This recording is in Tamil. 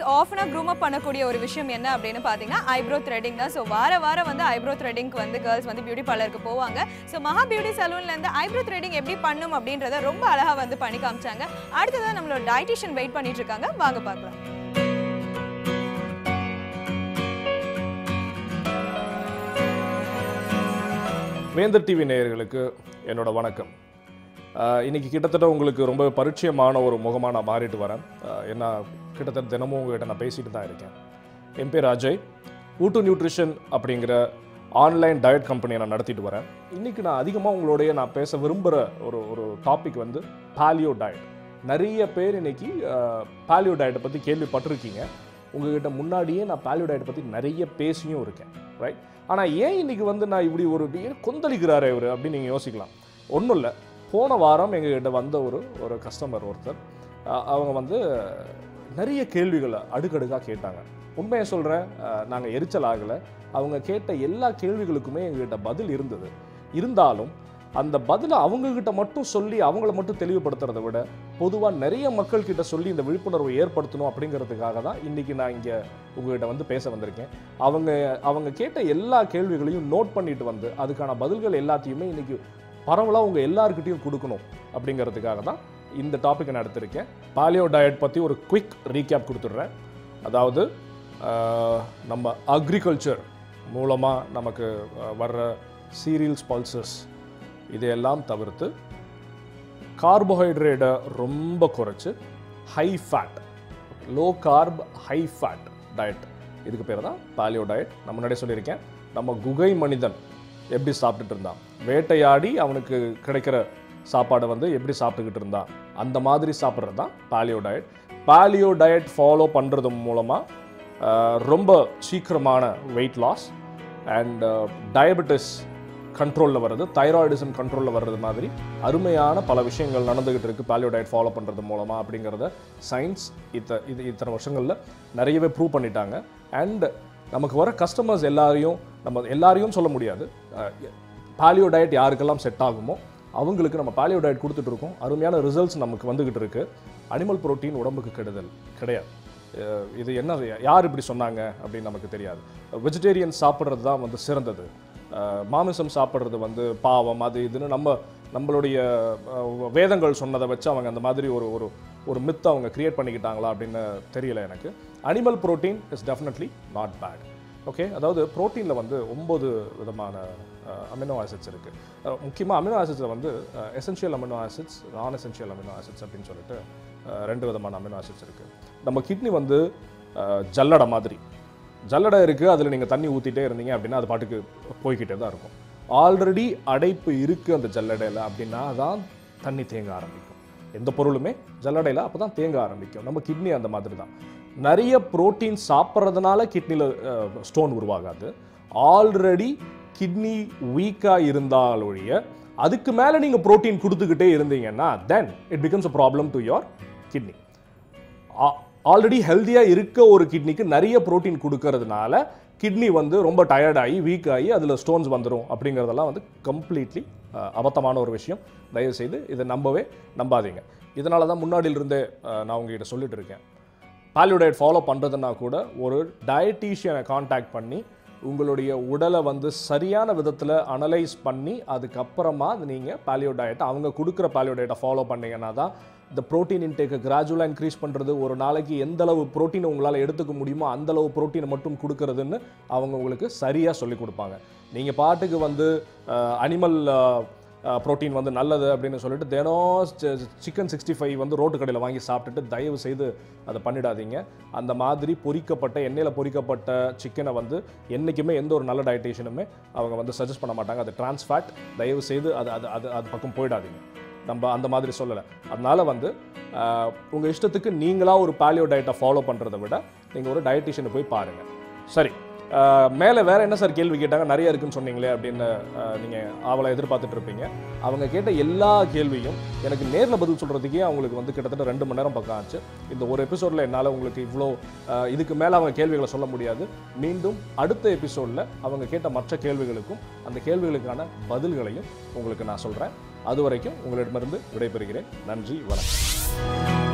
கேர்ள்ஸ் ஆஃபனாக க்ரூம் அப் பண்ணக்கூடிய ஒரு விஷயம் என்ன அப்படின்னு பார்த்தீங்கன்னா ஐப்ரோ த்ரெட்டிங் தான் ஸோ வார வாரம் வந்து ஐப்ரோ த்ரெட்டிங்க்கு வந்து கேர்ள்ஸ் வந்து பியூட்டி பார்லருக்கு போவாங்க ஸோ மகா பியூட்டி சலூன்லேருந்து ஐப்ரோ த்ரெட்டிங் எப்படி பண்ணும் அப்படின்றத ரொம்ப அழகாக வந்து பண்ணி காமிச்சாங்க அடுத்ததான் நம்மளோட டயட்டிஷியன் வெயிட் பண்ணிட்டு இருக்காங்க வாங்க பார்க்கலாம் வேந்தர் டிவி நேயர்களுக்கு என்னோட வணக்கம் ஆஹ் இன்னைக்கு கிட்டத்தட்ட உங்களுக்கு ரொம்ப பரிச்சயமான ஒரு முகமாக நான் மாறிட்டு வரேன் ஆஹ் ஏன்னா கிட்டத்தட்ட தினமும் உங்ககிட்ட நான் பேசிட்டு தான் இருக்கேன் என் பேர் அஜய் ஊட்டு நியூட்ரிஷன் அப்படிங்கிற ஆன்லைன் டயட் கம்பெனியை நான் நடத்திட்டு வரேன் இன்னைக்கு நான் அதிகமாக உங்களுடைய நான் பேச விரும்புகிற ஒரு ஒரு டாபிக் வந்து பாலியோ டயட் நிறைய பேர் இன்னைக்கு பாலியோ டயட்டை பற்றி கேள்விப்பட்டிருக்கீங்க உங்ககிட்ட முன்னாடியே நான் பாலியோ டயட்டை பற்றி நிறைய பேசியும் இருக்கேன் ரைட் ஆனால் ஏன் இன்னைக்கு வந்து நான் இப்படி ஒரு ஏன் கொந்தளிக்கிறாரே இவர் அப்படின்னு நீங்கள் யோசிக்கலாம் ஒன்றும் இல்லை போன வாரம் எங்ககிட்ட வந்த ஒரு ஒரு கஸ்டமர் ஒருத்தர் அஹ், அவங்க வந்து நிறைய கேள்விகளை அடுக்கடுக்காக கேட்டாங்க உண்மையை சொல்கிறேன் நாங்கள் எரிச்சல் ஆகலை அவங்க கேட்ட எல்லா கேள்விகளுக்குமே எங்ககிட்ட பதில் இருந்தது இருந்தாலும் அந்த பதிலை அவங்கக்கிட்ட மட்டும் சொல்லி அவங்கள மட்டும் தெளிவுபடுத்துறதை விட பொதுவாக நிறைய மக்கள் கிட்ட சொல்லி இந்த விழிப்புணர்வை ஏற்படுத்தணும் அப்படிங்கிறதுக்காக தான் இன்றைக்கி நான் இங்கே உங்ககிட்ட வந்து பேச வந்திருக்கேன் அவங்க அவங்க கேட்ட எல்லா கேள்விகளையும் நோட் பண்ணிட்டு வந்து அதுக்கான பதில்கள் எல்லாத்தையுமே இன்னைக்கு பரவலாக உங்கள் எல்லாருக்கிட்டையும் கொடுக்கணும் அப்படிங்கிறதுக்காக தான் இந்த டாப்பிக்கை நான் எடுத்திருக்கேன் பாலியோ டயட் பற்றி ஒரு குவிக் ரீகேப் கொடுத்துட்றேன் அதாவது ஆஹ், நம்ம அக்ரிகல்ச்சர் மூலமாக நமக்கு ஆஹ், வர்ற சீரியல்ஸ் பல்சஸ் இதையெல்லாம் தவிர்த்து கார்போஹைட்ரேட்டை ரொம்ப குறைச்சு high fat low carb high fat diet இதுக்கு பேர் தான் பாலியோ டயட் நான் முன்னாடியே சொல்லியிருக்கேன் நம்ம குகை மனிதன் எப்படி சாப்பிட்டுட்டு இருந்தான் வேட்டையாடி அவனுக்கு கிடைக்கிற சாப்பாடை வந்து எப்படி சாப்பிட்டுக்கிட்டு இருந்தான் அந்த மாதிரி சாப்பிட்றது தான் paleo diet paleo diet follow பண்ணுறது மூலமாக ரொம்ப சீக்கிரமான வெயிட் லாஸ் அண்ட் டயபெட்டிஸ் கண்ட்ரோலில் வர்றது தைராய்டிசம் கண்ட்ரோலில் வர்றது மாதிரி அருமையான பல விஷயங்கள் நடந்துகிட்டு இருக்கு பாலியோ டயட் ஃபாலோ பண்ணுறது மூலமாக அப்படிங்கிறத சயின்ஸ் இத்த இது இத்தனை வருஷங்களில் நிறையவே ப்ரூவ் பண்ணிட்டாங்க அண்ட் நமக்கு வர கஸ்டமர்ஸ் எல்லாரையும் நம்ம எல்லாரையும் சொல்ல முடியாது பாலியோ டயட் யாருக்கெல்லாம் செட் ஆகுமோ அவங்களுக்கு நம்ம பாலியோ டயட் கொடுத்துட்டு இருக்கோம் அருமையான ரிசல்ட்ஸ் நமக்கு வந்துகிட்டு இருக்கு அனிமல் புரோட்டீன் உடம்புக்கு கெடுதல் கிடையாது அஹ் இது என்ன யார் இப்படி சொன்னாங்க அப்படின்னு நமக்கு தெரியாது வெஜிடேரியன் சாப்பிட்றது தான் வந்து சிறந்தது அஹ் மாமிசம் சாப்பிட்றது வந்து பாவம் அது இதுன்னு நம்ம நம்மளுடைய அஹ், வேதங்கள் சொன்னதை வச்சு அவங்க அந்த மாதிரி ஒரு ஒரு ஒரு மித்தை அவங்க கிரியேட் பண்ணிக்கிட்டாங்களா அப்படின்னு தெரியல எனக்கு animal protein is definitely not bad okay அதாவது புரோட்டீனில் வந்து ஒம்பது விதமான அமினோ ஆசிட்ஸ் இருக்குது முக்கியமாக அமினோ ஆசிட்ஸில் வந்து எசென்ஷியல் அமினோ ஆசிட்ஸ் நான் எசென்ஷியல் அமினோ ஆசிட்ஸ் அப்படின்னு சொல்லிட்டு அஹ், ரெண்டு விதமான அமினோ ஆசிட்ஸ் இருக்குது நம்ம கிட்னி வந்து அஹ், ஜல்லடை மாதிரி ஜல்லடை இருக்குது அதில் நீங்கள் தண்ணி ஊற்றிட்டே இருந்தீங்க அப்படின்னா அது பாட்டுக்கு போய்கிட்டே தான் இருக்கும் ஆல்ரெடி அடைப்பு இருக்குது அந்த ஜல்லடையில் அப்படின்னா தான் தண்ணி தேங்க ஆரம்பிக்கும் எந்த பொருளுமே ஜல்லடையில் அப்போ தான் தேங்க ஆரம்பிக்கும் நம்ம கிட்னி அந்த மாதிரி தான் நிறைய புரோட்டீன் சாப்பிட்றதுனால கிட்னியில் ஸ்டோன் உருவாகாது ஆல்ரெடி கிட்னி வீக்காக இருந்தால் ஒழிய அதுக்கு மேலே நீங்கள் புரோட்டீன் கொடுத்துக்கிட்டே இருந்தீங்கன்னா then it becomes a problem to your kidney already ஹெல்த்தியாக இருக்க ஒரு கிட்னிக்கு நிறைய புரோட்டீன் கொடுக்கறதுனால கிட்னி வந்து ரொம்ப டயர்டாகி வீக் ஆகி அதில் ஸ்டோன்ஸ் வந்துடும் அப்படிங்கிறதெல்லாம் வந்து கம்ப்ளீட்லி அபத்தமான ஒரு விஷயம் தயவு செய்து இதை நம்பவே நம்பாதீங்க இதனால தான் முன்னாடியிலிருந்தே அஹ், நான் உங்ககிட்ட சொல்லிட்டு இருக்கேன் பாலியோ டயட் ஃபாலோ பண்ணுறதுனா கூட ஒரு டயட்டீஷியனை காண்டாக்ட் பண்ணி உங்களுடைய உடலை வந்து சரியான விதத்தில் அனலைஸ் பண்ணி அதுக்கப்புறமா நீங்கள் பாலியோ டயட்டை அவங்க கொடுக்குற பாலியோ டயட்டை ஃபாலோ பண்ணீங்கன்னா தான் இந்த ப்ரோட்டீன் இன்டேக்கை கிராஜுவலாக இன்க்ரீஸ் பண்ணுறது ஒரு நாளைக்கு எந்த அளவு ப்ரோட்டீனை உங்களால் எடுத்துக்க முடியுமோ அந்த அளவு ப்ரோட்டீனை மட்டும் கொடுக்கறதுன்னு அவங்க உங்களுக்கு சரியாக சொல்லி கொடுப்பாங்க நீங்கள் பாட்டுக்கு வந்து அனிமல் ப்ரோட்டீன் வந்து நல்லது அப்படின்னு சொல்லிட்டு தினம் சிக்கன் சிக்ஸ்டி ஃபைவ் வந்து ரோட்டு கடையில் வாங்கி சாப்பிட்டுட்டு தயவு செய்து அதை பண்ணிடாதீங்க அந்த மாதிரி பொரிக்கப்பட்ட எண்ணெயில் பொரிக்கப்பட்ட சிக்கனை வந்து என்றைக்குமே எந்த ஒரு நல்ல டயட்டேஷனுமே அவங்க வந்து சஜஸ்ட் பண்ண மாட்டாங்க அது trans fat தயவு செய்து அது அது அது அது பக்கம் போயிடாதீங்க நம்ம அந்த மாதிரி சொல்லலை அதனால வந்து உங்கள் இஷ்டத்துக்கு நீங்களாக ஒரு பாலியோ டயட்டை ஃபாலோ பண்ணுறதை விட நீங்கள் ஒரு டயட்டிஷியனை போய் பாருங்கள் சரி மேலே வேற என்ன சார் கேள்வி கேட்டாங்க நிறைய இருக்குன்னு சொன்னீங்களே அப்படின்னு நீங்கள் அவளை எதிர்பார்த்துட்டு இருப்பீங்க அவங்க கேட்ட எல்லா கேள்வியும் எனக்கு நேரில் பதில் சொல்கிறதுக்கே அவங்களுக்கு வந்து கிட்டத்தட்ட ரெண்டு மணி நேரம் பக்கம் ஆச்சு இந்த ஒரு எபிசோடில் என்னால் உங்களுக்கு இவ்வளோ அஹ், இதுக்கு மேலே அவங்க கேள்விகளை சொல்ல முடியாது மீண்டும் அடுத்த எபிசோடில் அவங்க கேட்ட மற்ற கேள்விகளுக்கும் அந்த கேள்விகளுக்கான பதில்களையும் உங்களுக்கு நான் சொல்கிறேன் அது வரைக்கும் உங்களிடமிருந்து விடைபெறுகிறேன் நன்றி வணக்கம்